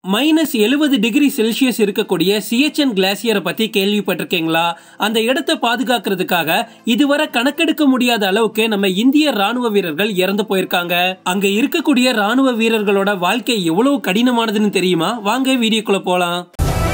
minus எழுபது degree Celsius இருக்கக்கூடிய சிஎச்என் கிளாசியரை பத்தி கேள்விப்பட்டிருக்கீங்களா அந்த இடத்தை பாதுகாக்கிறதுக்காக இதுவரை கணக்கெடுக்க முடியாத அளவுக்கு நம்ம இந்திய ராணுவ வீரர்கள் இறந்து போயிருக்காங்க அங்க இருக்கக்கூடிய ராணுவ வீரர்களோட வாழ்க்கை எவ்வளவு கடினமானதுன்னு தெரியுமா வாங்க வீடியோக்குள்ள போலாம்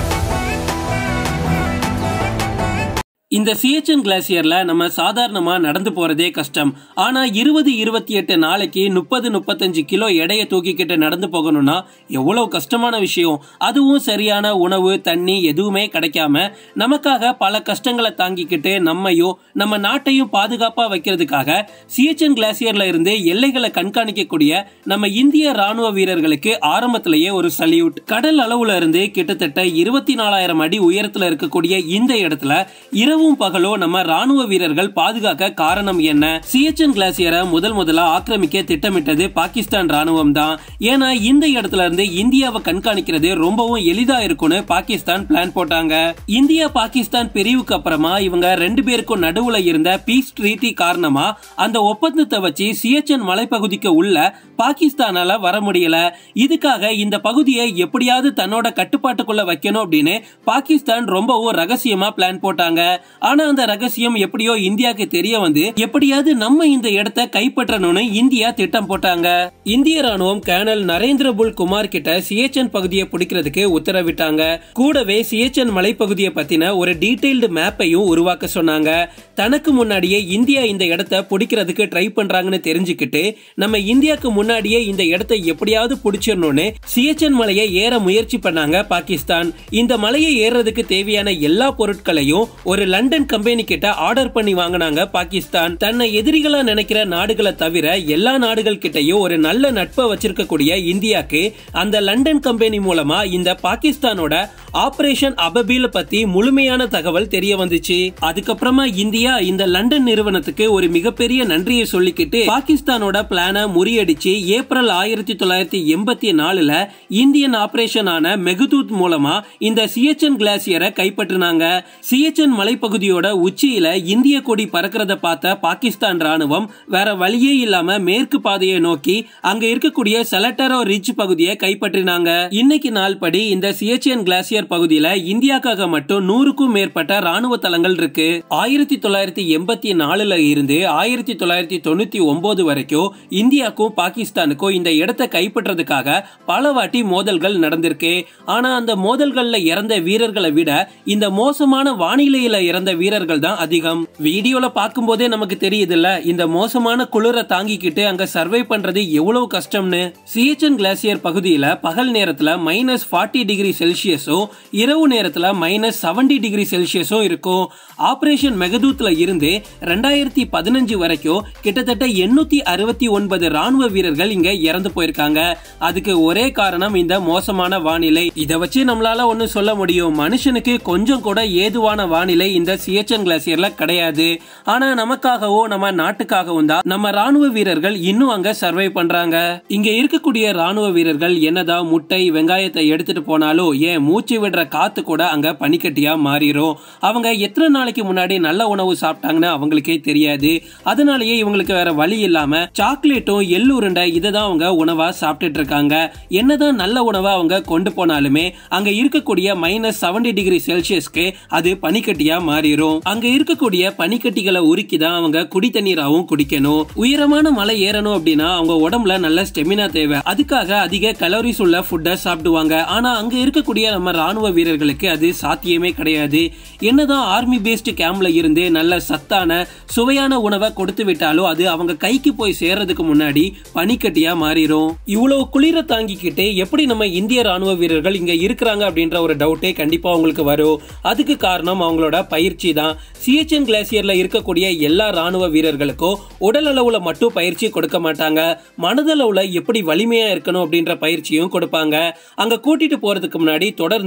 இந்த சிஎச்என் கிளாசியர்ல நம்ம சாதாரணமா நடந்து போறதே கஷ்டம் ஆனா இருபது இருபத்தி எட்டு நாளைக்கு முப்பது முப்பத்தஞ்சு கிலோ எடையை தூக்கிக்கிட்டு நடந்து போகணும்னா எவ்வளவு கஷ்டமான விஷயம் அதுவும் சரியான உணவு தண்ணி எதுவுமே கிடைக்காம நமக்காக பல கஷ்டங்களை தாங்கிக்கிட்டு நம்மையும் நம்ம நாட்டையும் பாதுகாப்பா வைக்கிறதுக்காக சிஎச்என் கிளாசியர்ல இருந்து எல்லைகளை கண்காணிக்கக்கூடிய நம்ம இந்திய ராணுவ வீரர்களுக்கு ஆரம்பத்திலேயே ஒரு சல்யூட் கடல் அளவுல இருந்து கிட்டத்தட்ட இருபத்தி நாலாயிரம் அடி உயரத்துல இருக்கக்கூடிய இந்த இடத்துல இரவும் பகலோ நம்ம ராணுவ வீரர்கள் பாதுகாக்க காரணம் என்ன சிஎச்என் கிளாசியரை முதல் முதலா ஆக்கிரமிக்க திட்டமிட்டது பாகிஸ்தான் ராணுவம் தான் ஏன்னா இந்த இடத்துல இருந்து இந்தியாவை கண்காணிக்கிறது ரொம்பவும் எளிதா இருக்கும்னு பாகிஸ்தான் பிளான் போட்டாங்க இந்தியா பாகிஸ்தான் பிரிவுக்கு அப்புறமா இவங்க ரெண்டு பேருக்கும் நடுவுல இருந்த பீஸ் ட்ரீட்டி காரணமா அந்த ஒப்பந்தத்தை வச்சு சிஎச்என் மலைப்பகுதிக்கு உள்ள பாகிஸ்தானால வர முடியல இதுக்காக இந்த பகுதியை எப்படியாவது தன்னோட கட்டுப்பாட்டுக்குள்ள வைக்கணும் அப்படின்னு பாகிஸ்தான் ரொம்பவும் ரகசியமா பிளான் போட்டாங்க ஆனா அந்த ரகசியம் எப்படியோ இந்தியாவுக்கு தெரிய வந்து எப்படியாவது நம்ம இந்த இடத்தை கைப்பற்றணும்னு இந்தியா திட்டம் போட்டாங்க இந்திய ராணுவம் கேர்னல் நரேந்திர புல் குமார் கிட்ட சிஎச்என் பகுதியை பிடிக்கிறதுக்கு உத்தரவிட்டாங்க கூடவே சிஎச்என் மலைப்பகுதியை பத்தின ஒரு டீடைல்டு மேப்பையும் உருவாக்க சொன்னாங்க தனக்கு முன்னாடியே இந்தியா இந்த இடத்தை பிடிக்கிறதுக்கு ட்ரை பண்றாங்கன்னு தெரிஞ்சுக்கிட்டு நம்ம இந்தியாவுக்கு முன்னாடியே இந்த இடத்தை எப்படியாவது பிடிச்சிடணும்னு சிஎச்என் மலையை ஏற முயற்சி பண்ணாங்க பாகிஸ்தான் இந்த மலையை ஏறுறதுக்கு தேவையான எல்லா பொருட்களையும் ஒரு லண்டன் கம்பெனி கிட்ட ஆர்டர் பண்ணி வாங்கினாங்க பாகிஸ்தான் தன்னை எதிரிகளா நினைக்கிற நாடுகளை தவிர எல்லா நாடுகள் கிட்டயும் ஒரு நல்ல நட்பை வச்சிருக்கக்கூடிய இந்தியாக்கு அந்த லண்டன் கம்பெனி மூலமா இந்த பாகிஸ்தானோட ஆபரேஷன் அபபீல பத்தி முழுமையான தகவல் தெரிய வந்துச்சு அதுக்கப்புறமா இந்தியா இந்த லண்டன் நிறுவனத்துக்கு ஒரு மிகப்பெரிய நன்றியை சொல்லிக்கிட்டு பாகிஸ்தானோட பிளான முறியடிச்சு ஏப்ரல் ஆயிரத்தி தொள்ளாயிரத்தி எண்பத்தி நாலுல இந்தியன் ஆபரேஷனான மெகுதூத் மூலமா இந்த சிஎச்என் கிளாசியரை கைப்பற்றினாங்க சிஎச்என் மலைப்பகுதியோட உச்சியில இந்திய கொடி பறக்கிறத பார்த்த பாகிஸ்தான் ராணுவம் வேற வழியே இல்லாம மேற்கு பாதையை நோக்கி அங்க இருக்கக்கூடிய செலட்டரோ ரிட்ஜ் பகுதியை கைப்பற்றினாங்க இன்னைக்கு நாள் படி இந்த சிஎச்என் கிளாசியர் பகுதியில இந்தியாக்காக மட்டும் நூறுக்கும் மேற்பட்ட ராணுவ தளங்கள் இருக்கு ஆயிரத்தி தொள்ளாயிரத்தி எண்பத்தி நாலுல இருந்து ஆயிரத்தி தொள்ளாயிரத்தி தொண்ணூத்தி ஒன்பது வரைக்கும் இந்தியாக்கும் பாகிஸ்தானுக்கும் இந்த இடத்தை கைப்பற்றதுக்காக பல வாட்டி மோதல்கள் நடந்திருக்கு ஆனா அந்த மோதல்கள்ல இறந்த வீரர்களை விட இந்த மோசமான வானிலையில இறந்த வீரர்கள் தான் அதிகம் வீடியோல பார்க்கும்போதே நமக்கு தெரியுதுல்ல இந்த மோசமான குளிர தாங்கிக்கிட்டு அங்க சர்வை பண்றது எவ்வளவு கஷ்டம்னு சிஎச்என் கிளாசியர் பகுதியில பகல் நேரத்துல மைனஸ் ஃபார்ட்டி டிகிரி செல்சியஸும் இரவு நேரத்துல மைனஸ் செவன்டி டிகிரி செல்சியஸும் இருக்கும் ஆபரேஷன் மெகதூத்ல இருந்து ரெண்டாயிரத்தி பதினஞ்சு வரைக்கும் கிட்டத்தட்ட எண்ணூத்தி அறுபத்தி ஒன்பது ராணுவ வீரர்கள் இங்க இறந்து போயிருக்காங்க அதுக்கு ஒரே காரணம் இந்த மோசமான வானிலை இதை வச்சு நம்மளால ஒண்ணு சொல்ல முடியும் மனுஷனுக்கு கொஞ்சம் கூட ஏதுவான வானிலை இந்த சிஎச்என் கிளாசியர்ல கிடையாது ஆனா நமக்காகவும் நம்ம நாட்டுக்காகவும் தான் நம்ம ராணுவ வீரர்கள் இன்னும் அங்க சர்வை பண்றாங்க இங்க இருக்கக்கூடிய ராணுவ வீரர்கள் என்னதான் முட்டை வெங்காயத்தை எடுத்துட்டு போனாலும் ஏன் மூச்சு விடுற காத்து கூட அங்க பனிக்கட்டியா மாறிடும் அவங்க எத்தனை நாளைக்கு முன்னாடி நல்ல உணவு சாப்பிட்டாங்கன்னு அவங்களுக்கே தெரியாது அதனாலயே இவங்களுக்கு வேற வழி இல்லாம சாக்லேட்டும் எள்ளுருண்டை இதை தான் அவங்க உணவா சாப்பிட்டுட்டு இருக்காங்க என்னதான் நல்ல உணவை அவங்க கொண்டு போனாலுமே அங்க இருக்கக்கூடிய மைனஸ் செவன்டி டிகிரி செல்சியஸ்க்கு அது பனிக்கட்டியா மாறிடும் அங்க இருக்கக்கூடிய பனிக்கட்டிகளை உருக்கி தான் அவங்க குடி தண்ணீராவும் குடிக்கணும் உயரமான மலை ஏறணும் அப்படின்னா அவங்க உடம்புல நல்ல ஸ்டெமினா தேவை அதுக்காக அதிக கலோரிஸ் உள்ள ஃபுட்டை சாப்பிடுவாங்க ஆனா அங்க இருக்கக்கூடிய நம்ம ராணுவ வீரர்களுக்கு அது சாத்தியமே கிடையாது என்னதான் ஆர்மி பேஸ்டு கேம்ப்ல இருந்து நல்ல சத்தான சுவையான உணவை கொடுத்து விட்டாலும் அது அவங்க கைக்கு போய் சேர்றதுக்கு முன்னாடி பனிக்கட்டியா மாறிடும் இவ்வளவு குளிர தாங்கிக்கிட்டு எப்படி நம்ம இந்திய ராணுவ வீரர்கள் இங்க இருக்கிறாங்க அப்படின்ற ஒரு டவுட்டே கண்டிப்பா உங்களுக்கு வரும் அதுக்கு காரணம் அவங்களோட பயிற்சி தான் சிஎச்என் கிளாசியர்ல இருக்கக்கூடிய எல்லா ராணுவ வீரர்களுக்கும் உடல் அளவுல மட்டும் பயிற்சி கொடுக்க மாட்டாங்க மனதளவுல எப்படி வலிமையா இருக்கணும் அப்படின்ற பயிற்சியும் கொடுப்பாங்க அங்க கூட்டிட்டு போறதுக்கு முன்னாடி தொடர்ந்து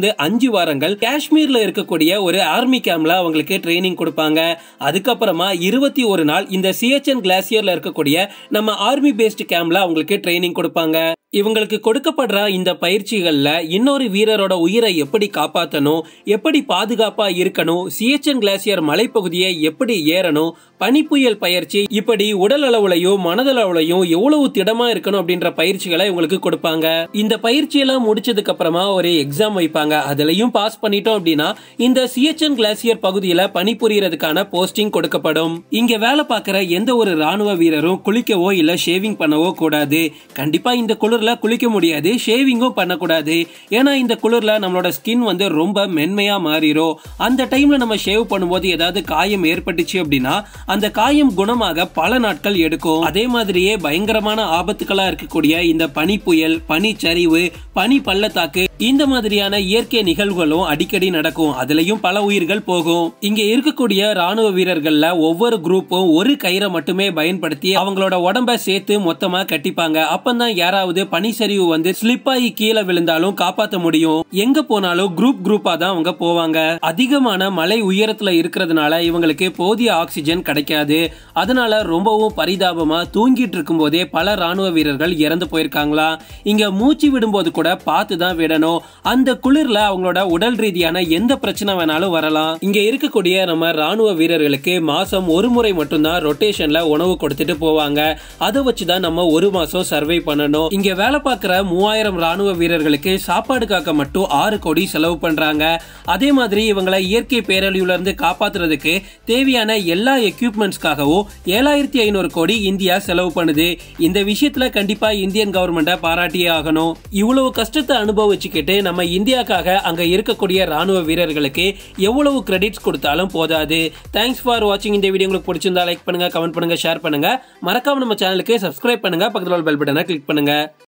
அஞ்சு வாரங்கள் காஷ்மீர்ல இருக்கக்கூடிய ஒரு ஆர்மி கேம்ப்ல அவங்களுக்கு ட்ரைனிங் கொடுப்பாங்க அதுக்கப்புறமா இருபத்தி ஒரு நாள் இந்த சிஹெச்என் கிளாசியர்ல இருக்கக்கூடிய நம்ம ஆர்மி பேஸ்ட் கேம்ப்ல அவங்களுக்கு ட்ரைனிங் கொடுப்பாங்க இவங்களுக்கு கொடுக்கப்படுற இந்த பயிற்சிகள்ல இன்னொரு வீரரோட உயிரை எப்படி காப்பாற்றணும் எப்படி பாதுகாப்பா இருக்கணும் சிஎச்என் கிளாசியர் மலைப்பகுதியை எப்படி ஏறணும் பனிப்புயல் பயிற்சி இப்படி உடல் அளவுலையும் மனதளவுலையும் எவ்வளவு திடமா இருக்கணும் அப்படின்ற பயிற்சிகளை இவங்களுக்கு கொடுப்பாங்க இந்த பயிற்சியெல்லாம் முடிச்சதுக்கு அப்புறமா ஒரு எக்ஸாம் வைப்பாங்க அதுலயும் பாஸ் பண்ணிட்டோம் அப்படின்னா இந்த சிஎச்என் கிளாசியர் பகுதியில பணிபுரியறதுக்கான போஸ்டிங் கொடுக்கப்படும் இங்க வேலை பார்க்குற எந்த ஒரு ராணுவ வீரரும் குளிக்கவோ இல்ல ஷேவிங் பண்ணவோ கூடாது கண்டிப்பா இந்த குளிர்ல குளிக்க முடியாது ஷேவிங்கும் பண்ணக்கூடாது ஏன்னா இந்த குளிர்ல நம்மளோட ஸ்கின் வந்து ரொம்ப மென்மையா மாறிடும் அந்த டைம்ல நம்ம ஷேவ் பண்ணும்போது ஏதாவது காயம் ஏற்பட்டுச்சு அப்படின்னா அந்த காயம் குணமாக பல நாட்கள் எடுக்கும் அதே மாதிரியே பயங்கரமான ஆபத்துக்களா இருக்கக்கூடிய இந்த பனி புயல் பனிச்சரிவு பனி பள்ளத்தாக்கு இந்த மாதிரியான இயற்கை நிகழ்வுகளும் அடிக்கடி நடக்கும் அதுலயும் பல உயிர்கள் போகும் இங்க இருக்கக்கூடிய ராணுவ வீரர்கள்ல ஒவ்வொரு குரூப்பும் ஒரு கயிறை மட்டுமே பயன்படுத்தி அவங்களோட உடம்ப சேர்த்து மொத்தமா கட்டிப்பாங்க அப்பந்தான் யாராவது பனிச்சரிவு வந்து ஸ்லிப் ஆகி கீழே விழுந்தாலும் காப்பாற்ற முடியும் எங்க போனாலும் குரூப் குரூப்பா தான் அவங்க போவாங்க அதிகமான மலை உயரத்துல இருக்கிறதுனால இவங்களுக்கு போதிய ஆக்சிஜன் கிடைக்காது அதனால ரொம்பவும் பரிதாபமா தூங்கிட்டு இருக்கும் போதே பல ராணுவ வீரர்கள் இறந்து போயிருக்காங்களா இங்க மூச்சு விடும்போது கூட பார்த்து தான் விடணும் அந்த குளிர்ல அவங்களோட உடல் ரீதியான எந்த பிரச்சனை வேணாலும் வரலாம் இங்க இருக்கக்கூடிய நம்ம ராணுவ வீரர்களுக்கு மாசம் ஒரு முறை மட்டும்தான் ரொட்டேஷன்ல உணவு கொடுத்துட்டு போவாங்க அதை வச்சுதான் நம்ம ஒரு மாசம் சர்வை பண்ணணும் இங்க வேலை பார்க்குற மூவாயிரம் ராணுவ வீரர்களுக்கு சாப்பாடுக்காக மட்டும் ஆறு கோடி செலவு பண்றாங்க அதே மாதிரி இவங்களை இயற்கை பேரழிவுல இருந்து காப்பாத்துறதுக்கு தேவையான எல்லா எக்யூப்மெண்ட்ஸ்க்காகவும் ஏழாயிரத்தி ஐநூறு கோடி இந்தியா செலவு பண்ணுது இந்த விஷயத்துல கண்டிப்பா இந்தியன் கவர்மெண்ட்டை பாராட்டியே ஆகணும் இவ்வளவு கஷ்டத்தை அனுபவிச்சுக்கிட்டு நம்ம இந்தியாக்காக அங்க இருக்கக்கூடிய ராணுவ வீரர்களுக்கு எவ்வளவு கிரெடிட்ஸ் கொடுத்தாலும் போதாது தேங்க்ஸ் ஃபார் வாட்சிங் இந்த வீடியோ உங்களுக்கு பிடிச்சிருந்தா லைக் பண்ணுங்க கமெண்ட் பண்ணுங்க ஷேர் பண்ணுங்க மறக்காம நம்ம சேனலுக்கு சப்ஸ்கிரைப் பண்ணுங்க பக்கத்தில் பெல் பட்டனை கிளிக் பண்ணுங்க